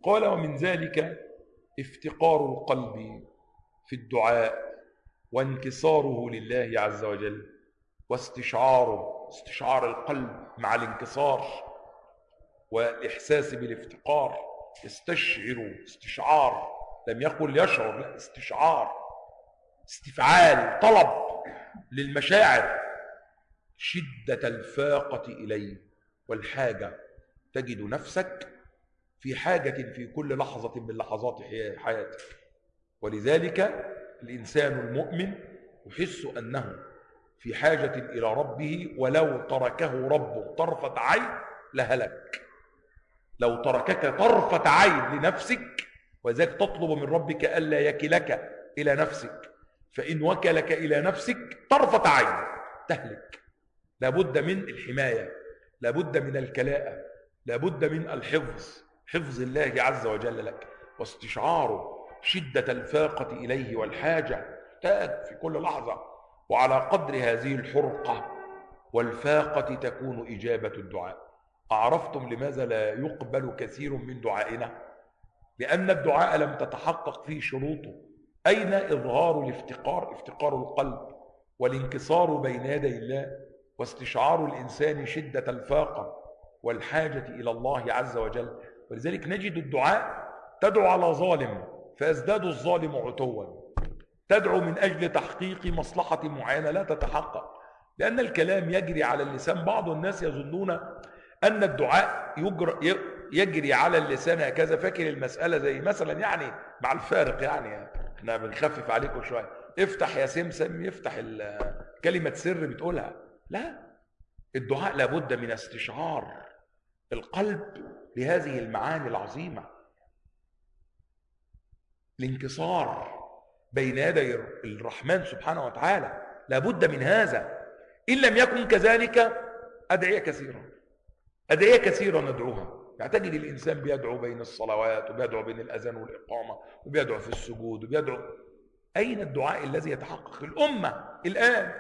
قال ومن ذلك افتقار القلب في الدعاء وانكساره لله عز وجل واستشعاره استشعار القلب مع الانكسار والإحساس بالافتقار يستشعر استشعار لم يقل يشعر لا استشعار استفعال طلب للمشاعر شدة الفاقة إليه والحاجة تجد نفسك في حاجة في كل لحظة من لحظات حياتك ولذلك الإنسان المؤمن يحس أنه في حاجة إلى ربه ولو تركه ربه طرفة عين لهلك لو تركك طرفة عين لنفسك وذلك تطلب من ربك ألا يكلك إلى نفسك فإن وكلك إلى نفسك طرفة عين تهلك لابد من الحماية لابد من الكلاءة لابد من الحفظ حفظ الله عز وجل لك واستشعاره شدة الفاقة إليه والحاجة تاج في كل لحظة وعلى قدر هذه الحرقة والفاقة تكون إجابة الدعاء أعرفتم لماذا لا يقبل كثير من دعائنا لأن الدعاء لم تتحقق فيه شروطه أين إظهار الافتقار افتقار القلب والانكسار بين يدي الله واستشعار الإنسان شدة الفاقة والحاجة إلى الله عز وجل ولذلك نجد الدعاء تدعو على ظالم فيزداد الظالم عتوا تدعو من أجل تحقيق مصلحة معينة لا تتحقق لأن الكلام يجري على اللسان بعض الناس يظنون أن الدعاء يجري, يجري على اللسان هكذا فاكر المسألة زي مثلا يعني مع الفارق يعني احنا بنخفف عليكم شوية افتح يا سمسم يفتح كلمة سر بتقولها لا الدعاء لابد من استشعار القلب لهذه المعاني العظيمة الانكسار بين يدي الرحمن سبحانه وتعالى لابد من هذا إن لم يكن كذلك أدعية كثيرة أدعية كثيرة ندعوها يعني تجد الإنسان بيدعو بين الصلوات وبيدعو بين الأذان والإقامة وبيدعو في السجود وبيدعو أين الدعاء الذي يتحقق الأمة الآن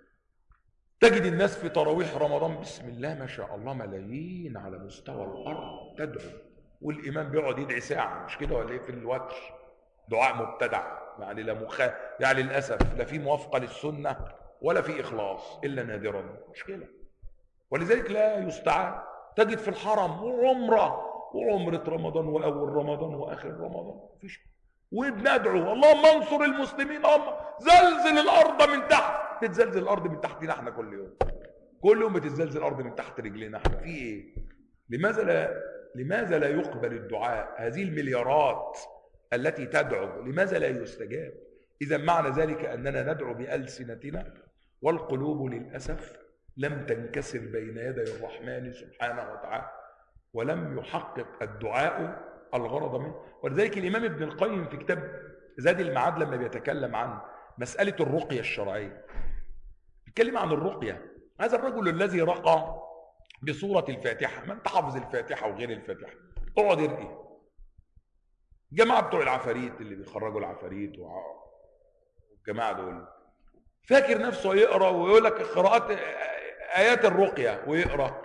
تجد الناس في تراويح رمضان بسم الله ما شاء الله ملايين على مستوى الأرض تدعو والإمام بيقعد يدعي ساعة مش كده ولا إيه في الوتر دعاء مبتدع يعني لا مخ... يعني للأسف لا في موافقة للسنة ولا في إخلاص إلا نادرا مشكلة ولذلك لا يستعان تجد في الحرم وعمرة وعمرة رمضان وأول رمضان وآخر رمضان مفيش وبندعو اللهم انصر المسلمين اللهم زلزل الأرض من تحت تتزلزل الأرض من تحتنا احنا كل يوم كل يوم بتتزلزل الأرض من تحت رجلنا احنا في ايه لماذا لا لماذا لا يقبل الدعاء هذه المليارات التي تدعو لماذا لا يستجاب إذا معنى ذلك أننا ندعو بألسنتنا والقلوب للأسف لم تنكسر بين يدي الرحمن سبحانه وتعالى ولم يحقق الدعاء الغرض منه ولذلك الإمام ابن القيم في كتاب زاد المعاد لما بيتكلم عن مسألة الرقية الشرعية يتكلم عن الرقية هذا الرجل الذي رقى بصورة الفاتحة ما انت حافظ الفاتحة وغير الفاتحة اقعد ارقي الجماعة بتوع العفاريت اللي بيخرجوا العفاريت والجماعة دول فاكر نفسه يقرا ويقول لك قراءات ايات الرقيه ويقرا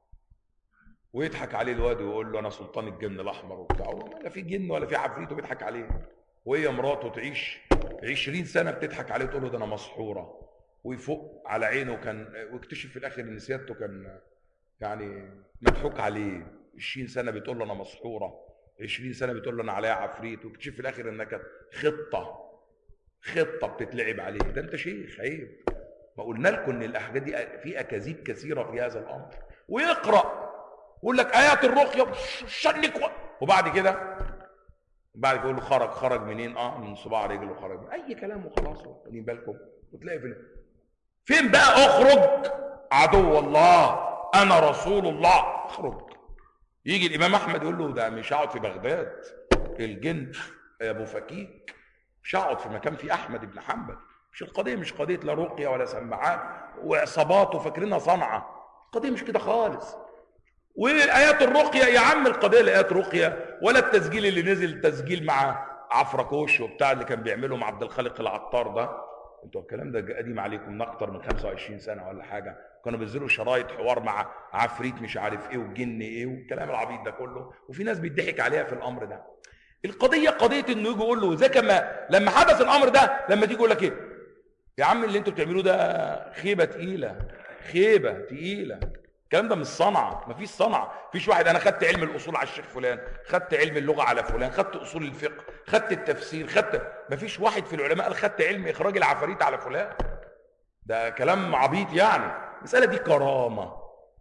ويضحك عليه الواد ويقول له انا سلطان الجن الاحمر وبتاع ولا في جن ولا في عفريت وبيضحك عليه وهي مراته تعيش 20 سنه بتضحك عليه تقول له ده انا مسحوره ويفوق على عينه كان ويكتشف في الاخر ان سيادته كان يعني مضحوك عليه 20 سنه بتقول له انا مسحوره 20 سنه بتقول له انا عليا عفريت ويكتشف في الاخر انها كانت خطه خطه بتتلعب عليه ده انت شيخ عيب ما قلنا لكم ان الاحاجات دي في اكاذيب كثيره في هذا الامر ويقرا يقول لك ايات الرقيه شنك و... وبعد كده بعد كده يقول له خرج خرج منين اه من صباع رجله خرج من اي كلام وخلاص خلي بالكم وتلاقي في فين بقى اخرج عدو الله انا رسول الله اخرج يجي الامام احمد يقول له ده مش هقعد في بغداد الجن يا ابو فكيك مش هقعد في مكان فيه احمد بن حنبل مش القضيه مش قضيه لا رقيه ولا سماعات وعصابات وفاكرينها صنعه القضيه مش كده خالص وايات الرقيه يا عم القضيه لا ايات رقيه ولا التسجيل اللي نزل تسجيل مع عفركوش وبتاع اللي كان بيعمله مع عبد الخالق العطار ده انتوا الكلام ده قديم عليكم من اكتر من 25 سنه ولا حاجه كانوا بينزلوا شرايط حوار مع عفريت مش عارف ايه وجن ايه والكلام العبيط ده كله وفي ناس بيضحك عليها في الامر ده القضيه قضيه انه يجي يقول له زي كما لما حدث الامر ده لما تيجي يقول لك ايه يا عم اللي انتوا بتعملوه ده خيبه تقيله خيبه تقيله الكلام ده مش صنعه مفيش صنعه مفيش واحد انا خدت علم الاصول على الشيخ فلان خدت علم اللغه على فلان خدت اصول الفقه خدت التفسير خدت مفيش واحد في العلماء قال خدت علم اخراج العفاريت على فلان ده كلام عبيط يعني المساله دي كرامه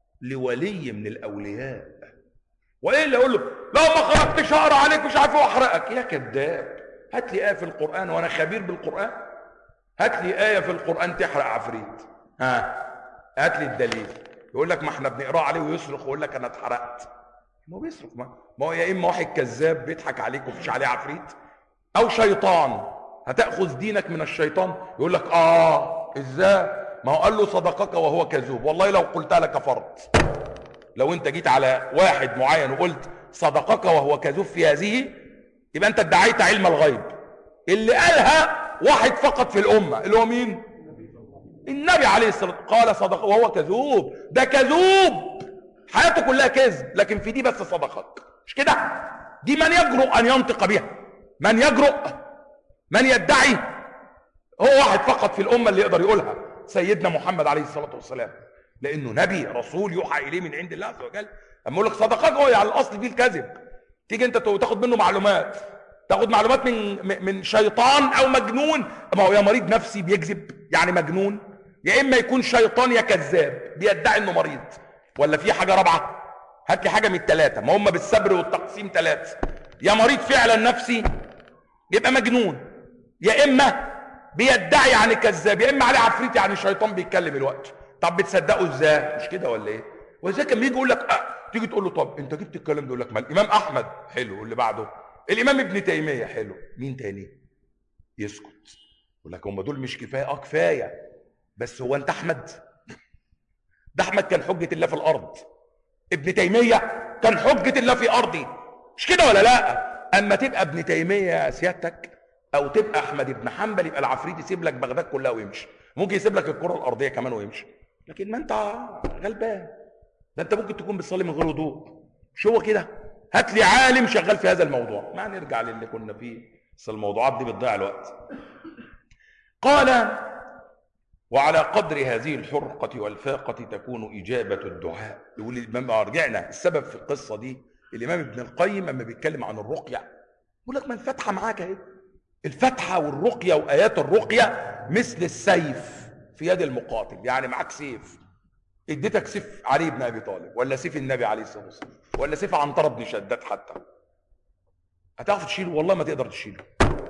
لولي من الاولياء وايه اللي اقول له لو ما خرجتش هقرا عليك مش عارف احرقك يا كذاب هات لي ايه في القران وانا خبير بالقران هات لي ايه في القران تحرق عفريت ها هات لي الدليل يقول لك ما احنا بنقراه عليه ويصرخ ويقول لك انا اتحرقت ما هو بيصرخ ما, ما هو يا اما واحد كذاب بيضحك عليك ومفيش عليه عفريت او شيطان هتاخذ دينك من الشيطان يقول لك اه ازاي ما هو قال له صدقك وهو كذوب والله لو قلتها لكفرت لو انت جيت على واحد معين وقلت صدقك وهو كذوب في هذه يبقى انت ادعيت علم الغيب اللي قالها واحد فقط في الامه اللي هو مين النبي عليه الصلاه والسلام قال صدق وهو كذوب ده كذوب حياته كلها كذب لكن في دي بس صدقك مش كده دي من يجرؤ ان ينطق بها من يجرؤ من يدعي هو واحد فقط في الامه اللي يقدر يقولها سيدنا محمد عليه الصلاه والسلام لانه نبي رسول يوحى اليه من عند الله عز وجل اما يقول لك صدقك هو على الاصل فيه الكذب تيجي انت تاخد منه معلومات تاخد معلومات من من شيطان او مجنون ما هو يا مريض نفسي بيكذب يعني مجنون يا اما يكون شيطان يا كذاب بيدعي انه مريض ولا في حاجه رابعه هات لي حاجه من الثلاثه ما هم بالصبر والتقسيم ثلاثه يا مريض فعلا نفسي يبقى مجنون يا اما بيدعي يعني كذاب يا اما عليه عفريت يعني شيطان بيتكلم الوقت طب بتصدقوا ازاي مش كده ولا ايه وازاي كان بيجي يقول لك أه. تيجي تقول له طب انت جبت الكلام ده يقول لك ما الامام احمد حلو واللي بعده الامام ابن تيميه حلو مين تاني يسكت يقول لك هم دول مش كفايه اه كفايه بس هو انت احمد ده احمد كان حجه الله في الارض ابن تيميه كان حجه الله في ارضي مش كده ولا لا اما تبقى ابن تيميه يا سيادتك او تبقى احمد بن حنبل يبقى العفريت يسيب لك بغداد كلها ويمشي ممكن يسيب لك الكره الارضيه كمان ويمشي لكن ما انت غلبان ده انت ممكن تكون بتصلي من غير وضوء مش هو كده هات لي عالم شغال في هذا الموضوع ما نرجع للي كنا فيه بس الموضوعات دي بتضيع الوقت قال وعلى قدر هذه الحرقة والفاقة تكون إجابة الدعاء يقول الإمام رجعنا السبب في القصة دي الإمام ابن القيم لما بيتكلم عن الرقية يقول لك ما الفتحة معاك اهي الفتحة والرقية وآيات الرقية مثل السيف في يد المقاتل يعني معاك سيف اديتك سيف علي بن ابي طالب ولا سيف النبي عليه الصلاه والسلام ولا سيف عنتر بن شداد حتى هتعرف تشيله والله ما تقدر تشيله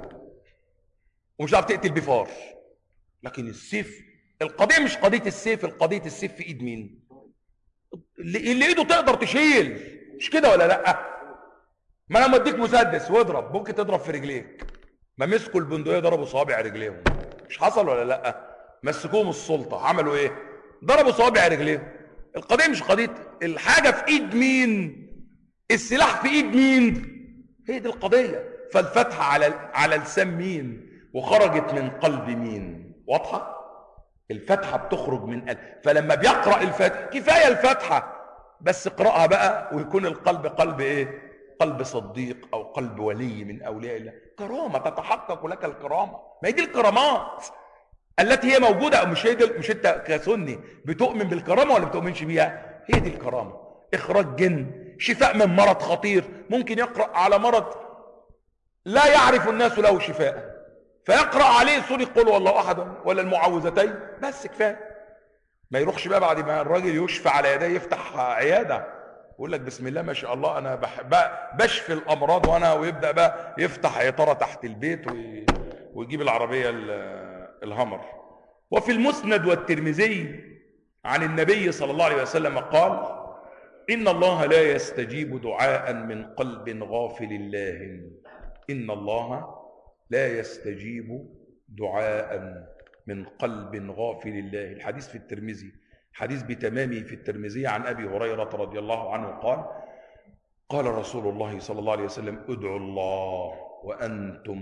ومش هتعرف تقتل بيه فار لكن السيف القضيه مش قضيه السيف القضيه السيف في ايد مين اللي, اللي ايده تقدر تشيل مش كده ولا لا ما انا مديك مسدس واضرب ممكن تضرب في رجليك ما مسكوا البندقيه ضربوا صوابع رجليهم مش حصل ولا لا مسكوهم السلطه عملوا ايه ضربوا صوابع رجليهم القضيه مش قضيه الحاجه في ايد مين السلاح في ايد مين هي دي القضيه فالفتحه على على لسان مين وخرجت من قلب مين واضحه الفتحه بتخرج من قلب فلما بيقرا الفتحه كفايه الفتحه بس اقراها بقى ويكون القلب قلب ايه قلب صديق او قلب ولي من اولياء الله كرامه تتحقق لك الكرامه ما هي دي الكرامات التي هي موجوده او مش هي دي مش انت كسني بتؤمن بالكرامه ولا بتؤمنش بيها هي دي الكرامه اخراج جن شفاء من مرض خطير ممكن يقرا على مرض لا يعرف الناس له شفاء فيقرا عليه سوره قل والله احد ولا المعوذتين بس كفايه ما يروحش بقى بعد ما الراجل يشفى على يديه يفتح عياده يقول لك بسم الله ما شاء الله انا بح... بشفي الامراض وانا ويبدا بقى يفتح عطاره تحت البيت وي... ويجيب العربيه الهمر وفي المسند والترمذي عن النبي صلى الله عليه وسلم قال ان الله لا يستجيب دعاء من قلب غافل الله ان الله لا يستجيب دعاء من قلب غافل الله الحديث في الترمذي حديث بتمامه في الترمذي عن ابي هريره رضي الله عنه قال قال رسول الله صلى الله عليه وسلم ادعوا الله وانتم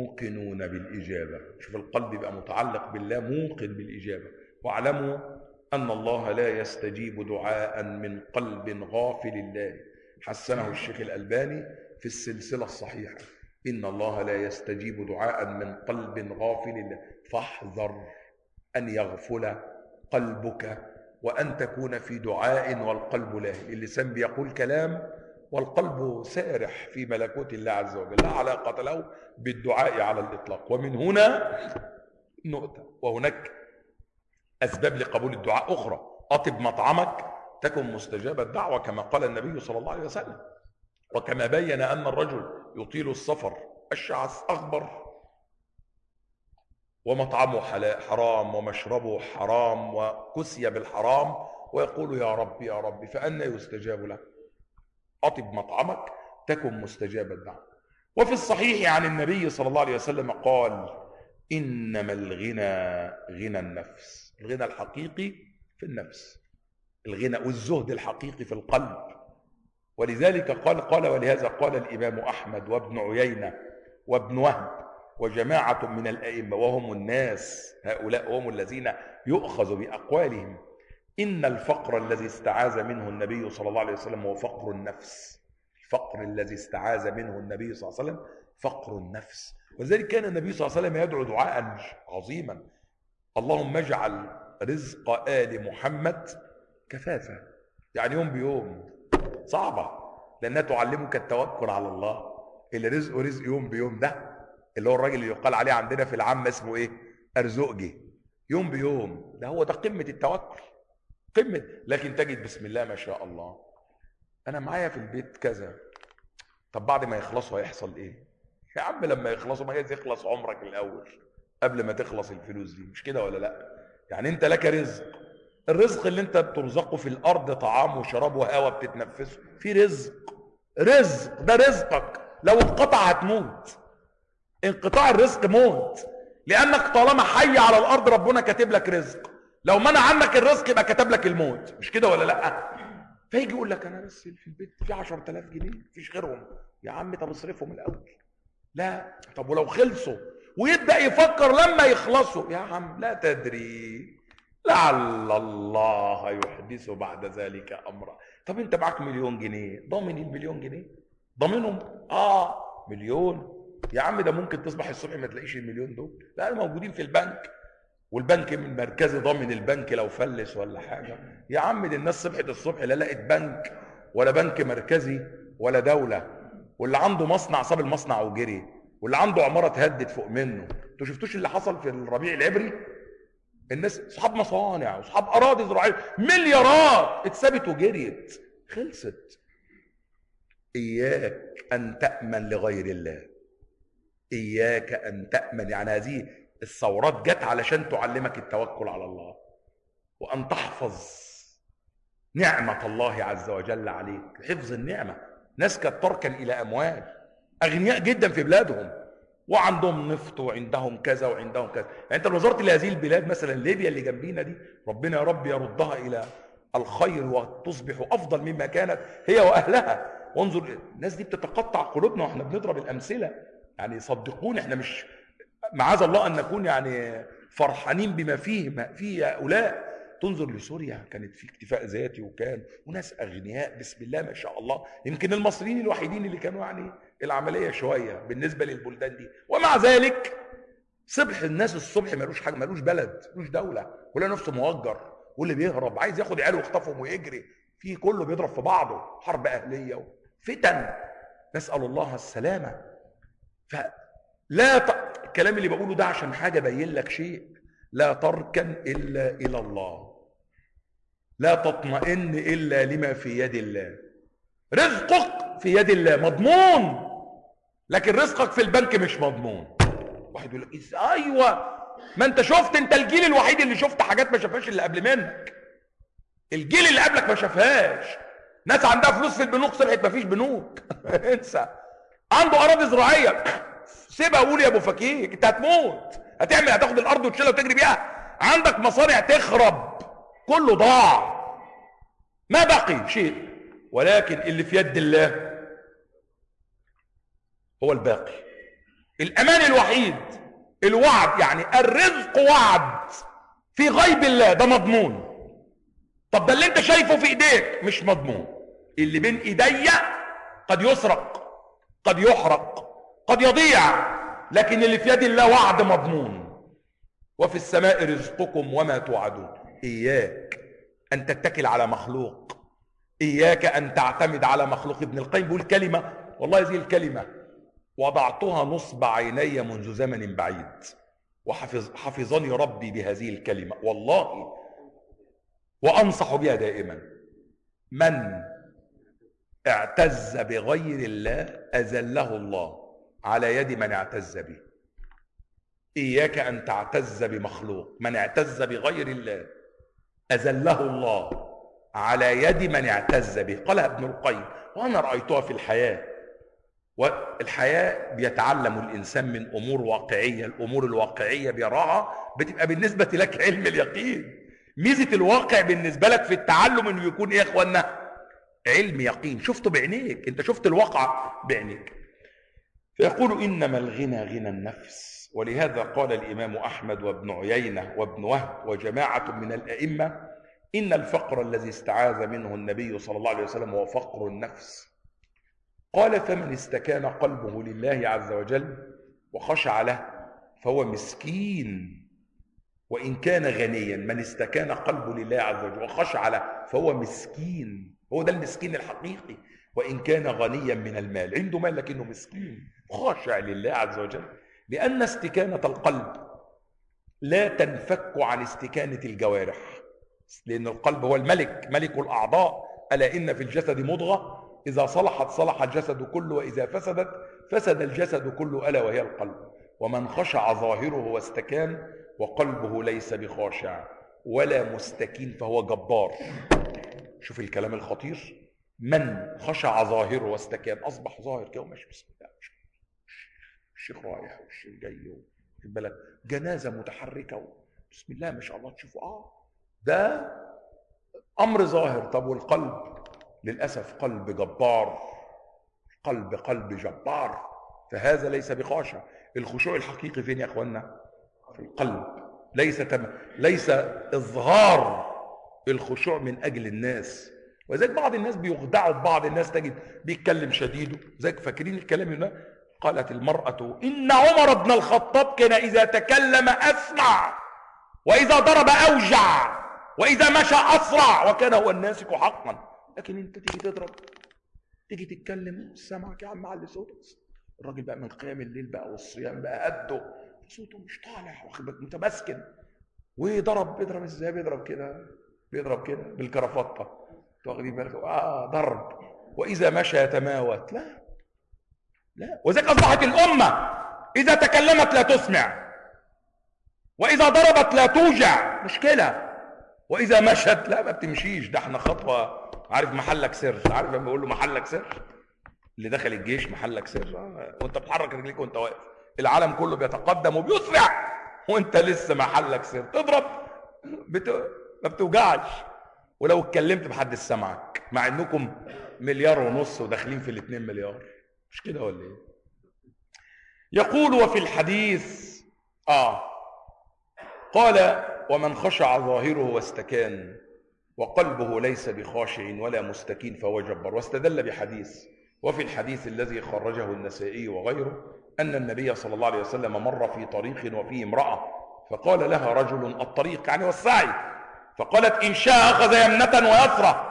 موقنون بالاجابه شوف القلب يبقى متعلق بالله موقن بالاجابه واعلموا أن الله لا يستجيب دعاء من قلب غافل الله حسنه الشيخ الألباني في السلسلة الصحيحة إن الله لا يستجيب دعاء من قلب غافل الله فاحذر أن يغفل قلبك وأن تكون في دعاء والقلب لاهي اللسان بيقول كلام والقلب سارح في ملكوت الله عز وجل لا علاقة له بالدعاء على الإطلاق ومن هنا نؤتى وهناك أسباب لقبول الدعاء أخرى أطب مطعمك تكن مستجاب الدعوة كما قال النبي صلى الله عليه وسلم وكما بين أن الرجل يطيل السفر الشعث أخبر ومطعمه حرام ومشربه حرام وكسي بالحرام ويقول يا رب يا رب فأنا يستجاب له أطب مطعمك تكن مستجاب الدعوة وفي الصحيح عن النبي صلى الله عليه وسلم قال إنما الغنى غنى النفس الغنى الحقيقي في النفس الغنى والزهد الحقيقي في القلب ولذلك قال قال ولهذا قال الإمام أحمد وابن عيينة وابن وهب وجماعة من الأئمة وهم الناس هؤلاء هم الذين يؤخذ بأقوالهم إن الفقر الذي استعاذ منه النبي صلى الله عليه وسلم هو فقر النفس الفقر الذي استعاذ منه النبي صلى الله عليه وسلم فقر النفس ولذلك كان النبي صلى الله عليه وسلم يدعو دعاء عظيما اللهم اجعل رزق آل محمد كفافة يعني يوم بيوم صعبة لأنها تعلمك التوكل على الله اللي رزقه رزق يوم بيوم ده اللي هو الراجل اللي يقال عليه عندنا في العامة اسمه ايه أرزقجي يوم بيوم ده هو ده قمة التوكل قمة لكن تجد بسم الله ما شاء الله أنا معايا في البيت كذا طب بعد ما يخلصوا هيحصل إيه؟ يا عم لما يخلصوا ما يخلص عمرك الأول قبل ما تخلص الفلوس دي مش كده ولا لا؟ يعني أنت لك رزق الرزق اللي أنت بترزقه في الأرض طعام وشراب وهواء بتتنفسه في رزق رزق ده رزقك لو انقطع هتموت انقطاع الرزق موت لأنك طالما حي على الأرض ربنا كاتب لك رزق لو منع عنك الرزق يبقى كتب لك الموت مش كده ولا لا فيجي يقول لك انا بس في البيت في 10000 جنيه مفيش غيرهم يا عم طب اصرفهم الاول لا طب ولو خلصوا ويبدا يفكر لما يخلصوا يا عم لا تدري لعل الله يحدث بعد ذلك امرا طب انت معاك مليون جنيه ضامن المليون جنيه ضامنهم اه مليون يا عم ده ممكن تصبح الصبح ما تلاقيش المليون دول لا موجودين في البنك والبنك المركزي ضامن البنك لو فلس ولا حاجة يا عم دي الناس صبحت الصبح لا لقت بنك ولا بنك مركزي ولا دولة واللي عنده مصنع صاب المصنع وجري واللي عنده عمارة تهدد فوق منه انتوا شفتوش اللي حصل في الربيع العبري الناس اصحاب مصانع واصحاب اراضي زراعيه مليارات اتسابت وجريت خلصت اياك ان تامن لغير الله اياك ان تامن يعني هذه الثورات جت علشان تعلمك التوكل على الله وأن تحفظ نعمة الله عز وجل عليك حفظ النعمة ناس كانت تركن إلى أموال أغنياء جدا في بلادهم وعندهم نفط وعندهم كذا وعندهم كذا يعني أنت لو نظرت لهذه البلاد مثلا ليبيا اللي جنبينا دي ربنا يا رب يردها إلى الخير وتصبح أفضل مما كانت هي وأهلها وانظر الناس دي بتتقطع قلوبنا واحنا بنضرب الأمثلة يعني صدقوني احنا مش معاذ الله أن نكون يعني فرحانين بما فيه ما فيه هؤلاء تنظر لسوريا كانت في اكتفاء ذاتي وكان وناس أغنياء بسم الله ما شاء الله يمكن المصريين الوحيدين اللي كانوا يعني العملية شوية بالنسبة للبلدان دي ومع ذلك صبح الناس الصبح ملوش حاجة ملوش بلد ملوش دولة ولا نفسه موجر واللي بيهرب عايز ياخد عياله ويخطفهم ويجري في كله بيضرب في بعضه حرب أهلية فتن نسأل الله السلامة فلا ت... الكلام اللي بقوله ده عشان حاجة بين لك شيء لا تركن إلا إلى الله لا تطمئن إلا لما في يد الله رزقك في يد الله مضمون لكن رزقك في البنك مش مضمون واحد يقول لك ايوه ما انت شفت انت الجيل الوحيد اللي شفت حاجات ما شافهاش اللي قبل منك الجيل اللي قبلك ما شافهاش ناس عندها فلوس في البنوك صبحت ما فيش بنوك انسى عنده اراضي زراعيه سيبها قول يا ابو فكيك انت هتموت هتعمل هتاخد الارض وتشيلها وتجري بيها عندك مصانع تخرب كله ضاع ما بقي شيء ولكن اللي في يد الله هو الباقي الامان الوحيد الوعد يعني الرزق وعد في غيب الله ده مضمون طب ده اللي انت شايفه في ايديك مش مضمون اللي بين ايديا قد يسرق قد يحرق قد يضيع لكن اللي في يد الله وعد مضمون وفي السماء رزقكم وما توعدون اياك ان تتكل على مخلوق اياك ان تعتمد على مخلوق ابن القيم بيقول كلمه والله هذه الكلمه وضعتها نصب عيني منذ زمن بعيد وحفظ حفظني ربي بهذه الكلمه والله وانصح بها دائما من اعتز بغير الله اذله الله على يد من اعتز به اياك ان تعتز بمخلوق من اعتز بغير الله اذله الله على يد من اعتز به قالها ابن القيم وانا رايتها في الحياه والحياه بيتعلم الانسان من امور واقعيه الامور الواقعيه بيراها بتبقى بالنسبه لك علم اليقين ميزه الواقع بالنسبه لك في التعلم انه يكون ايه يا اخوانا علم يقين شفته بعينيك انت شفت الواقع بعينيك فيقول انما الغنى غنى النفس ولهذا قال الامام احمد وابن عيينه وابن وهب وجماعه من الائمه ان الفقر الذي استعاذ منه النبي صلى الله عليه وسلم هو فقر النفس قال فمن استكان قلبه لله عز وجل وخشع له فهو مسكين وإن كان غنيا من استكان قلبه لله عز وجل وخشع له فهو مسكين هو ده المسكين الحقيقي وإن كان غنيا من المال عنده مال لكنه مسكين خاشع لله عز وجل لأن استكانة القلب لا تنفك عن استكانة الجوارح لأن القلب هو الملك ملك الأعضاء ألا إن في الجسد مضغة إذا صلحت صلح الجسد كله وإذا فسدت فسد الجسد كله ألا وهي القلب ومن خشع ظاهره واستكان وقلبه ليس بخاشع ولا مستكين فهو جبار شوف الكلام الخطير من خشع ظاهره واستكان اصبح ظاهر كده وماشي بسم الله الشيخ رايح والشيخ جاي بالك جنازه متحركه بسم الله ما شاء الله تشوفوا اه ده امر ظاهر طب والقلب للاسف قلب جبار قلب قلب جبار فهذا ليس بخاشع الخشوع الحقيقي فين يا اخوانا في القلب ليس تم... ليس اظهار الخشوع من اجل الناس ولذلك بعض الناس بيخدعوا ببعض الناس تجد بيتكلم شديد زيك فاكرين الكلام هنا قالت المرأة إن عمر بن الخطاب كان إذا تكلم أسمع وإذا ضرب أوجع وإذا مشى أسرع وكان هو الناسك حقا لكن أنت تيجي تضرب تيجي تتكلم سمعك يا عم علي صوتك الراجل بقى من قيام الليل بقى والصيام بقى قده صوته مش طالع واخد بالك متمسكن وضرب بيضرب ازاي بيضرب كده بيضرب كده بالكرافطه واخدين بالك اه ضرب واذا مشى يتماوت لا لا وذلك اصبحت الامه اذا تكلمت لا تسمع واذا ضربت لا توجع مشكله واذا مشت لا ما بتمشيش ده احنا خطوه عارف محلك سر عارف لما بقول له محلك سر اللي دخل الجيش محلك سر آه. وانت بتحرك رجليك وانت واقف العالم كله بيتقدم وبيسرع وانت لسه محلك سر تضرب بت... ما بتوجعش ولو اتكلمت محدش سمعك مع انكم مليار ونص وداخلين في الاتنين مليار مش كده ولا ايه يقول وفي الحديث اه قال ومن خشع ظاهره واستكان وقلبه ليس بخاشع ولا مستكين فهو جبار واستدل بحديث وفي الحديث الذي خرجه النسائي وغيره أن النبي صلى الله عليه وسلم مر في طريق وفيه امرأة فقال لها رجل الطريق يعني والسعي فقالت إن شاء أخذ يمنة ويسرى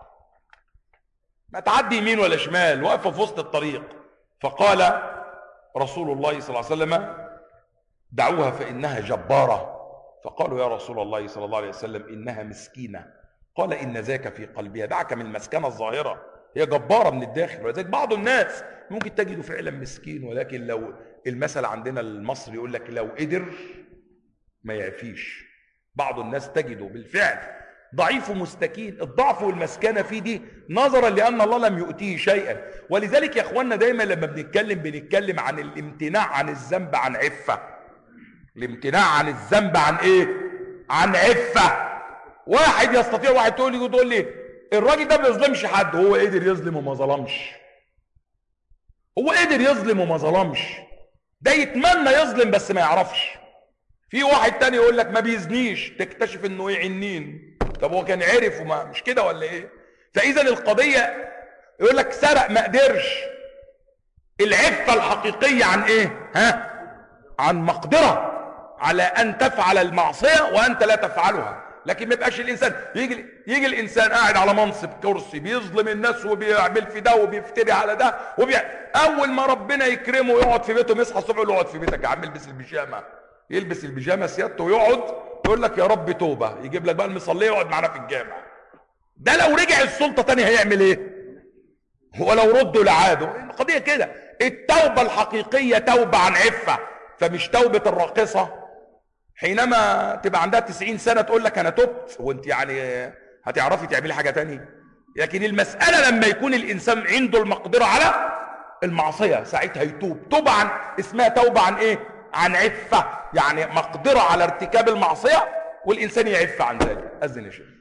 ما تعدي يمين ولا شمال واقفة في وسط الطريق فقال رسول الله صلى الله عليه وسلم دعوها فإنها جبارة فقالوا يا رسول الله صلى الله عليه وسلم إنها مسكينة قال إن ذاك في قلبها دعك من المسكنة الظاهرة هي جبارة من الداخل ولذلك بعض الناس ممكن تجده فعلا مسكين ولكن لو المثل عندنا المصري يقول لك لو قدر ما يعفيش بعض الناس تجده بالفعل ضعيف مستكين الضعف والمسكنه فيه دي نظرا لان الله لم يؤتيه شيئا ولذلك يا اخواننا دايما لما بنتكلم بنتكلم عن الامتناع عن الذنب عن عفه الامتناع عن الذنب عن ايه عن عفه واحد يستطيع واحد تقول لي تقول لي الراجل ده ما بيظلمش حد هو قدر يظلم وما ظلمش هو قدر يظلم وما ظلمش ده يتمنى يظلم بس ما يعرفش في واحد تاني يقول لك ما بيزنيش تكتشف انه ايه عنين طب هو كان عرف وما مش كده ولا ايه فاذا القضيه يقول لك سرق ما قدرش العفه الحقيقيه عن ايه ها عن مقدره على ان تفعل المعصيه وانت لا تفعلها لكن ما يبقاش الانسان يجي يجي الانسان قاعد على منصب كرسي بيظلم الناس وبيعمل في ده وبيفتري على ده وبي... اول ما ربنا يكرمه ويقعد في بيته يصحى الصبح يقول له اقعد في بيتك يا عم البس البيجامه يلبس البيجامه سيادته ويقعد يقول لك يا رب توبه يجيب لك بقى المصليه ويقعد معانا في الجامع ده لو رجع السلطه تاني هيعمل ايه ولو ردوا لعاده القضيه كده التوبه الحقيقيه توبه عن عفه فمش توبه الراقصه حينما تبقى عندها 90 سنه تقول لك انا تبت وانت يعني هتعرفي تعملي حاجه تانية لكن المساله لما يكون الانسان عنده المقدره على المعصيه ساعتها يتوب توبه عن اسمها توبه عن ايه عن عفه يعني مقدره على ارتكاب المعصيه والانسان يعف عن ذلك اذن يا شيخ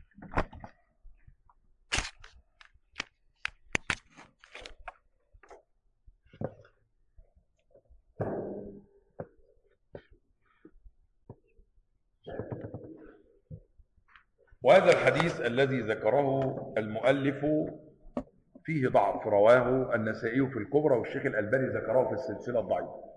وهذا الحديث الذي ذكره المؤلف فيه ضعف رواه النسائي في الكبرى والشيخ الألباني ذكره في السلسلة الضعيفة